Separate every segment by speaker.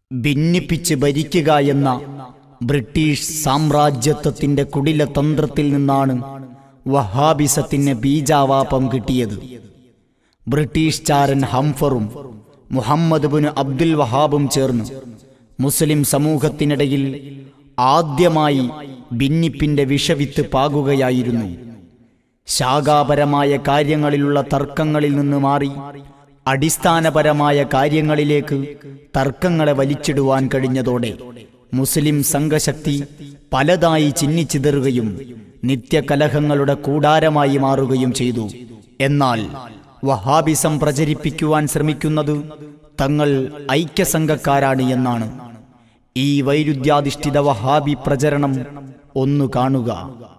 Speaker 1: ഭിന്നിപ്പിച്ച് ഭരിക്കുക എന്ന ബ്രിട്ടീഷ് സാമ്രാജ്യത്വത്തിന്റെ കുടിലതന്ത്രത്തിൽ നിന്നാണ് വഹാബിസത്തിന് ബീജാവാപം കിട്ടിയത് ബ്രിട്ടീഷ് ചാരൻ ഹംഫറും മുഹമ്മദ് ബിൻ അബ്ദുൽ വഹാബും ചേർന്ന് മുസ്ലിം സമൂഹത്തിനിടയിൽ ആദ്യമായി ഭിന്നിപ്പിന്റെ വിഷവിത്ത് പാകുകയായിരുന്നു ശാഖാപരമായ കാര്യങ്ങളിലുള്ള തർക്കങ്ങളിൽ നിന്ന് മാറി അടിസ്ഥാനപരമായ കാര്യങ്ങളിലേക്ക് തർക്കങ്ങളെ വലിച്ചിടുവാൻ കഴിഞ്ഞതോടെ മുസ്ലിം സംഘശക്തി പലതായി ചിന്നിച്ചിതറുകയും നിത്യകലഹങ്ങളുടെ കൂടാരമായി മാറുകയും ചെയ്തു എന്നാൽ വഹാബിസം പ്രചരിപ്പിക്കുവാൻ ശ്രമിക്കുന്നത് തങ്ങൾ ഐക്യസംഘക്കാരാണ് എന്നാണ് ഈ വൈരുദ്ധ്യാധിഷ്ഠിത വഹാബി പ്രചരണം ഒന്നു കാണുക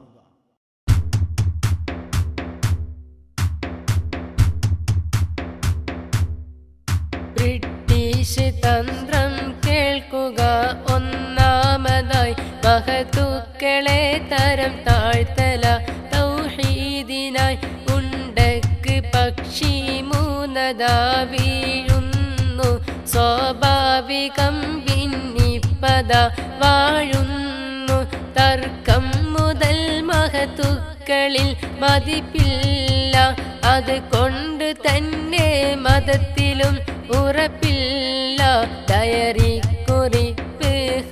Speaker 2: ബ്രിട്ടീഷ് തന്ത്രം കേൾക്കുക ഒന്നാമതായി മഹത്തുക്കളെ തരം താഴ്ത്തല തൗഹീദിനായി ഉണ്ടക്ക് പക്ഷി മൂന്നതാ വീഴുന്നു സ്വാഭാവികം ഭിന്നിപ്പത വാഴുന്നു തർക്കം മുതൽ മഹത്തുക്കളിൽ മതിപ്പില്ല അത് കൊണ്ട് തന്നെ മതത്തിലും ഉറപ്പില്ല ഡയറി കുറിപ്പ്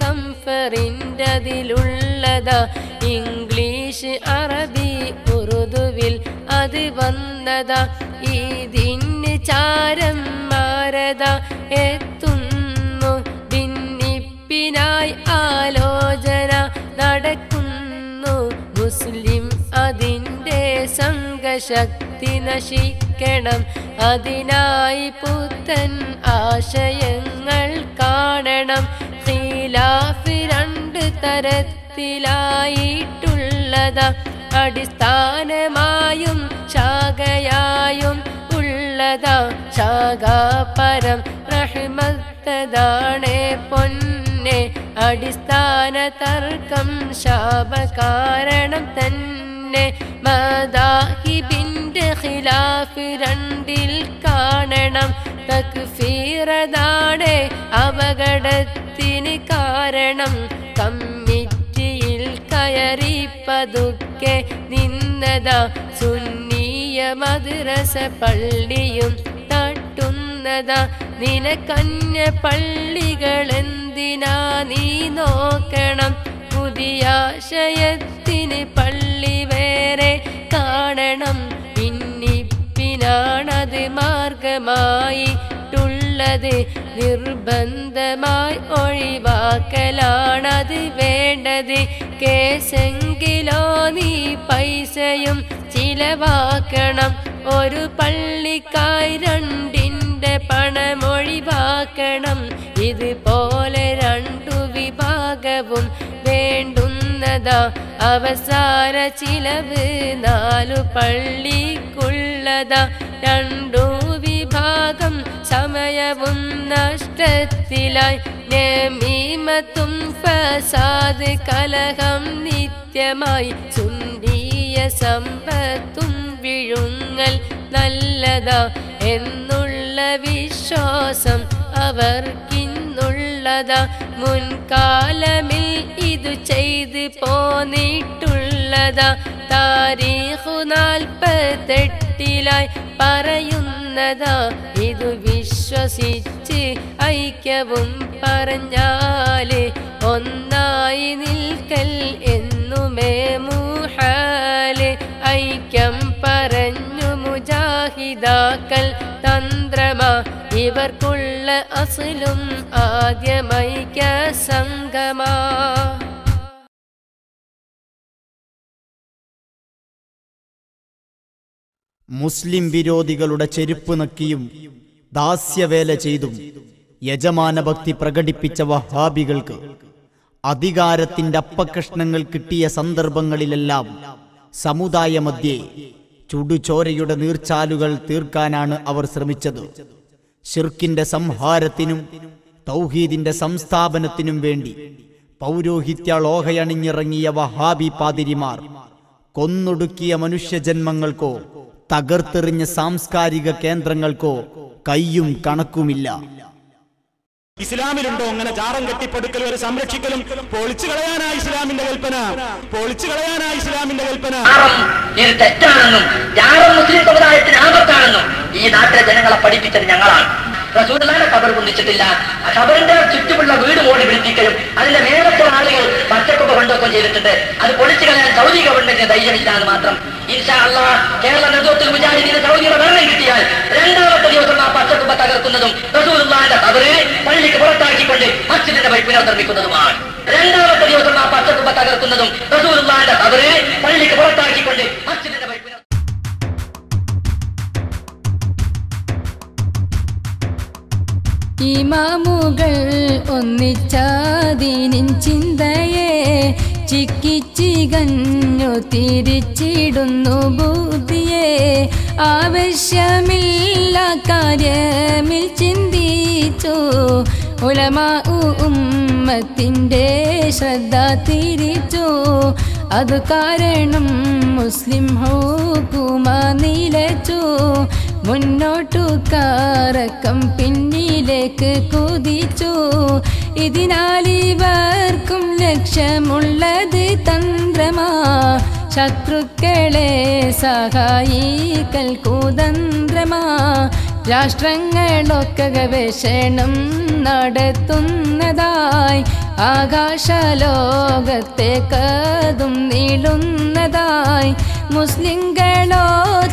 Speaker 2: ഹംഫറിൻ്റതിലുള്ളതാ ഇംഗ്ലീഷ് അറബി ഉറുദുവിൽ അത് വന്നതാ ഇതിന് ചാരം മാരത എത്തുന്നു ഭിന്നിപ്പിനായി ആലോചന നടക്കുന്നു മുസ്ലിം അതിൻ്റെ സംഘശക്തി നശിക്കണം അതിനായി പുത്തൻ ആശയങ്ങൾ കാണണം ഖിലാഫ് രണ്ട് തരത്തിലായിട്ടുള്ളതാ അടിസ്ഥാനമായും ശാഖയായും ഉള്ളതാ ശാഖാപരം റഹ്മത്തതാണേ പൊന്നെ അടിസ്ഥാന തർക്കം ശാപകാരണം തന്നെ മദാഹിബിന്റെ ഖിലാഫ് രണ്ടിൽ കാണണം തക്ഫീറതാണ് അപകടത്തിന് കാരണം കമ്മിറ്റിയിൽ കയറി പതുക്കെ നിന്നതാ സുന്നീയ മദ്രസ പള്ളിയും തട്ടുന്നതാ നിനക്കന്യ പള്ളികൾ എന്തിനാ നീ നോക്കണം പുതിയാശയത്തിന് പള്ളി വേറെ കാണണം ഭിന്നിപ്പിനാണത് മാർഗമായിട്ടുള്ളത് നിർബന്ധമായി ഒഴിവാക്കലാണത് വേണ്ടത് കേസെങ്കിലോ നീ പൈസയും ചിലവാക്കണം ഒരു പള്ളിക്കായി രണ്ടിൻ്റെ പണമൊഴിവാക്കണം ഇതുപോലെ രണ്ടു വിഭാഗവും വേണ്ടുന്നതാ അവസാന ചിലവ് നാലു പള്ളിക്കുള്ളതാ രണ്ടു വിഭാഗം സമയവും നഷ്ടത്തിലായി നമീമത്തും ഫസാദ് കലഹം നിത്യമായി സുന്ദീയ സമ്പത്തും വിഴുങ്ങൽ നല്ലതാ എന്നുള്ള വിശ്വാസം അവർക്കിന്നുള്ളതാ മുൻകാലമിൽ ഇതു ചെയ്ത് പോന്നിട്ടുള്ളതാ താരീഖു നാൽപ്പത്തെട്ടിലായി പറയുന്നതാ ഇതു വിശ്വസിച്ച് ഐക്യവും പറഞ്ഞാല് ഒന്നായി നിൽക്കൽ എന്നുമേ മൂഹാല് ഐക്യം പറഞ്ഞു മുജാഹിദാക്കൾ തന്ത്രമാ ഇവർക്കുള്ള അസലും ആദ്യമൈക്യ സംഗമാ
Speaker 1: മുസ്ലിം വിരോധികളുടെ ചെരുപ്പ് നക്കിയും ദാസ്യവേല ചെയ്തും യജമാനഭക്തി പ്രകടിപ്പിച്ച വഹാബികൾക്ക് അധികാരത്തിന്റെ അപ്പകഷ്ണങ്ങൾ കിട്ടിയ സന്ദർഭങ്ങളിലെല്ലാം സമുദായമധ്യേ ചുടുചോരയുടെ നീർച്ചാലുകൾ തീർക്കാനാണ് അവർ ശ്രമിച്ചത് ഷിർക്കിന്റെ സംഹാരത്തിനും തൗഹീദിന്റെ സംസ്ഥാപനത്തിനും വേണ്ടി പൗരോഹിത്യ ലോഹയണിഞ്ഞിറങ്ങിയ വഹാബി പാതിരിമാർ കൊന്നൊടുക്കിയ മനുഷ്യജന്മങ്ങൾക്കോ തകർത്തെറിഞ്ഞ സാംസ്കാരിക കേന്ദ്രങ്ങൾക്കോ കയ്യും കണക്കുമില്ല
Speaker 3: ഇസ്ലാമിലുണ്ടോ അങ്ങനെ ജാറം കെട്ടിപ്പടുക്കലും ഒരു സംരക്ഷിക്കലും പൊളിച്ചു കളയാനാ ഇസ്ലാമിന്റെ കൽപ്പന പൊളിച്ചു കളയാനാ ഇസ്ലാമിന്റെ കൽപ്പന
Speaker 4: ജാറം ഇത് തെറ്റാണെന്നും ജാറം മുസ്ലിം സമുദായത്തിന് ആപത്താണെന്നും ഈ നാട്ടിലെ ജനങ്ങളെ പഠിപ്പിച്ചത് ഞങ്ങളാണ് റസൂലുള്ളാഹിന്റെ ഖബർ കുന്നിച്ചിട്ടില്ല ആ ഖബറിന്റെ ചുറ്റുമുള്ള വീട് മോടി പിടിപ്പിക്കലും അതിന്റെ മേലത്തെ ആളുകൾ പച്ചക്കൊക്കെ കൊണ്ടൊക്കെ ചെയ്തിട്ടുണ്ട് അത് പൊളിച്ചു കളയാൻ സൗദി ഗവൺമെന്റിന് ധൈര്യമില്ല എന്ന് മാത്രം ഇൻഷാ അള്ളാ കേരള നേതൃത്വത്തിൽ മുജാഹിദീന് സൗദിയുടെ ഭരണം കിട്ടിയാൽ രണ്ടാമത്തെ ദിവസം ആ പച്ചക്കുപ്പ തകർക്കുന്നതും റസൂലുള്ളാഹിന്റെ ഖബറ് പള്ളിക്ക് പുറത്താക്കിക്കൊണ്ട് മസ്ജിദിന്റെ പൈപ്പിനെ നിർമ്മിക്കുന്നതുമാണ് രണ്ടാമത്തെ ദിവസം ആ പച്ചക്കുപ്പ തകർക്കുന്നതും റസൂലുള്ളാഹിന്റെ ഖബറ് പള്ളിക്ക് പുറത്താക്കിക്കൊണ്ട് മസ്ജിദിന്റെ പൈപ്പിനെ
Speaker 2: ഇമാമുകൾ ഒന്നിച്ചാതീനിൻ ചിന്തയെ ചിക്കിച്ചികഞ്ഞു തിരിച്ചിടുന്നു ബുദ്ധിയെ ആവശ്യമില്ല കാര്യമിൽ ചിന്തിച്ചു ഉലമാ ഉമ്മത്തിൻ്റെ ശ്രദ്ധ തിരിച്ചു അത് കാരണം മുസ്ലിം ഹൂക്കുമ നിലച്ചു മുന്നോട്ടു കാറക്കം പിന്നിലേക്ക് കുതിച്ചു ഇതിനാൽ ഇവർക്കും ലക്ഷ്യമുള്ളത് തന്ത്രമാ ശത്രുക്കളെ സഹായിക്കൽ കുതന്ത്രമാ രാഷ്ട്രങ്ങളൊക്കെ ഗവേഷണം നടത്തുന്നതായി ആകാശലോകത്തേക്കതും നീളുന്നതായി മുസ്ലിങ്ങളോ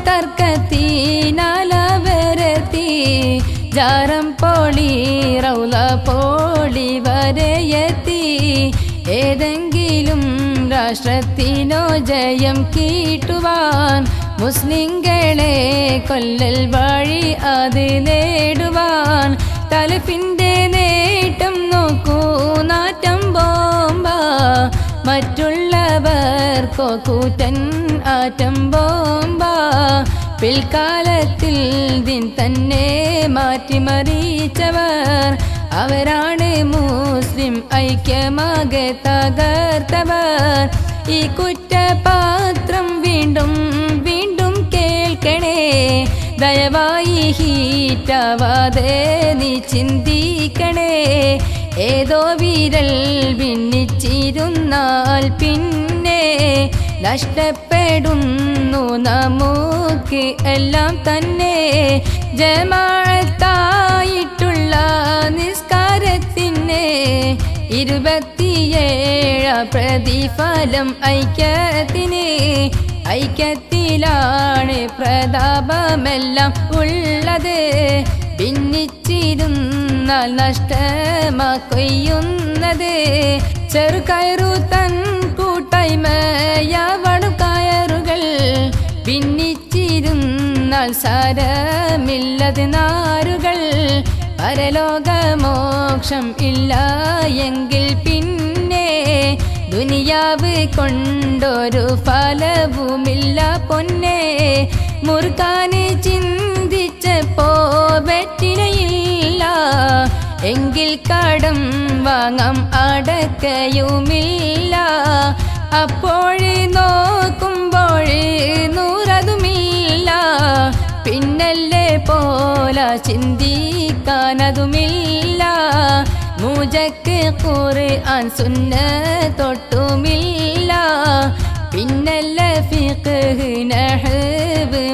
Speaker 2: തർക്കത്തിനാലവരെത്തി ജാരം പോളി റൗല പോളി വരെയെത്തി ഏതെങ്കിലും രാഷ്ട്രത്തിനോ ജയം കീട്ടുവാൻ മുസ്ലിങ്ങളെ കൊല്ലൽ വഴി അത് നേടുവാൻ തലപ്പിന്റെ നേട്ടം നോക്കൂ നാറ്റം ബോംബ മറ്റുള്ളവർക്കോ കൂറ്റൻ ആറ്റം ബോംബ പിൽക്കാലത്തിൽ ദിൻ തന്നെ മാറ്റിമറിച്ചവർ അവരാണ് മുസ്ലിം ഐക്യമാകെ തകർത്തവർ ഈ കുറ്റപാത്രം വീണ്ടും വീണ്ടും കേൾക്കണേ ദയവായി ഹീറ്റാവാതെ നീ ചിന്തിക്കണേ ഏതോ വിരൽ ഭിന്നിച്ചിരുന്നാൽ പിന്നെ നഷ്ടപ്പെടുന്നു നമുക്ക് എല്ലാം തന്നെ ജമാഴത്തായിട്ടുള്ള നിസ്കാരത്തിന് ഇരുപത്തിയേഴ പ്രതിഫലം ഐക്യത്തിന് ഐക്യത്തിലാണ് പ്രതാപമെല്ലാം ഉള്ളത് ഭിന്നിച്ചിരുന്നാൽ നഷ്ടമാ കൊയ്യുന്നത് ചെറുകയറു തൻ കൂട്ടായ്മയവണു കയറുകൾ ഭിന്നിച്ചിരുന്നാൽ സാരമില്ലത് നാരുകൾ പരലോകമോക്ഷം ഇല്ല എങ്കിൽ പിന്നെ ദുനിയാവ് കൊണ്ടൊരു ഫലവുമില്ല പൊന്നെ മുറുക്കാന് ചിന്തിച്ചപ്പോ വെറ്റിലയില്ല എങ്കിൽ കടം വാങ്ങാം അടക്കയുമില്ല അപ്പോഴ് നോക്കുമ്പോഴ് നൂറതുമില്ല പിന്നല്ലേ പോല ചിന്തിക്കാനതുമില്ല മൂജക്ക് ഖുർആൻ സുന്ന തൊട്ടുമില്ല പിന്നല്ല ഫിഖ് നഹ്വ്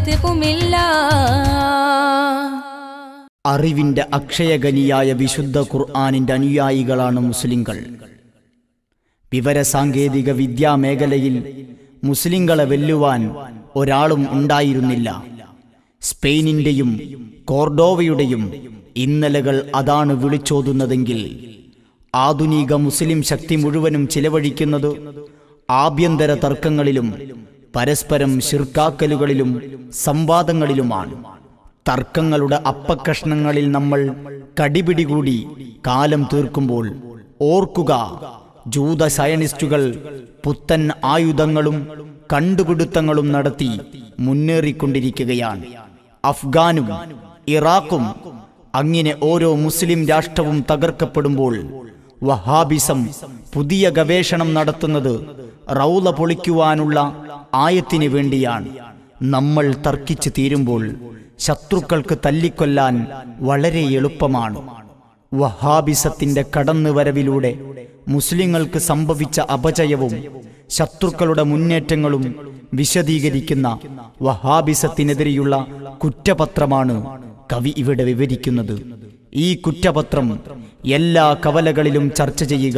Speaker 2: മന്തിഖുമില്ല
Speaker 1: അറിവിന്റെ അക്ഷയഗനിയായ വിശുദ്ധ ഖുർആാനിന്റെ അനുയായികളാണ് മുസ്ലിങ്ങൾ വിവരസാങ്കേതിക വിദ്യാമേഖലയിൽ മുസ്ലിങ്ങളെ വെല്ലുവാൻ ഒരാളും ഉണ്ടായിരുന്നില്ല സ്പെയിനിന്റെയും കോർഡോവയുടെയും ഇന്നലകൾ അതാണ് വിളിച്ചോതുന്നതെങ്കിൽ ആധുനിക മുസ്ലിം ശക്തി മുഴുവനും ചിലവഴിക്കുന്നത് ആഭ്യന്തര തർക്കങ്ങളിലും പരസ്പരം ശിർക്കാക്കലുകളിലും സംവാദങ്ങളിലുമാണ് തർക്കങ്ങളുടെ അപ്പക്കഷ്ണങ്ങളിൽ നമ്മൾ കടിപിടികൂടി കാലം തീർക്കുമ്പോൾ ഓർക്കുക ജൂത സയനിസ്റ്റുകൾ പുത്തൻ ആയുധങ്ങളും കണ്ടുപിടുത്തങ്ങളും നടത്തി മുന്നേറിക്കൊണ്ടിരിക്കുകയാണ് അഫ്ഗാനും ഇറാഖും അങ്ങനെ ഓരോ മുസ്ലിം രാഷ്ട്രവും തകർക്കപ്പെടുമ്പോൾ വഹാബിസം പുതിയ ഗവേഷണം നടത്തുന്നത് റൗല പൊളിക്കുവാനുള്ള ആയത്തിന് വേണ്ടിയാണ് നമ്മൾ തർക്കിച്ച് തീരുമ്പോൾ ശത്രുക്കൾക്ക് തല്ലിക്കൊല്ലാൻ വളരെ എളുപ്പമാണ് വഹാബിസത്തിന്റെ കടന്നുവരവിലൂടെ മുസ്ലിങ്ങൾക്ക് സംഭവിച്ച അപജയവും ശത്രുക്കളുടെ മുന്നേറ്റങ്ങളും വിശദീകരിക്കുന്ന വഹാബിസത്തിനെതിരെയുള്ള കുറ്റപത്രമാണ് കവി ഇവിടെ വിവരിക്കുന്നത് ഈ കുറ്റപത്രം എല്ലാ കവലകളിലും ചർച്ച ചെയ്യുക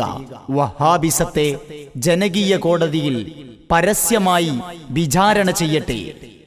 Speaker 1: വഹാബിസത്തെ ജനകീയ കോടതിയിൽ പരസ്യമായി വിചാരണ ചെയ്യട്ടെ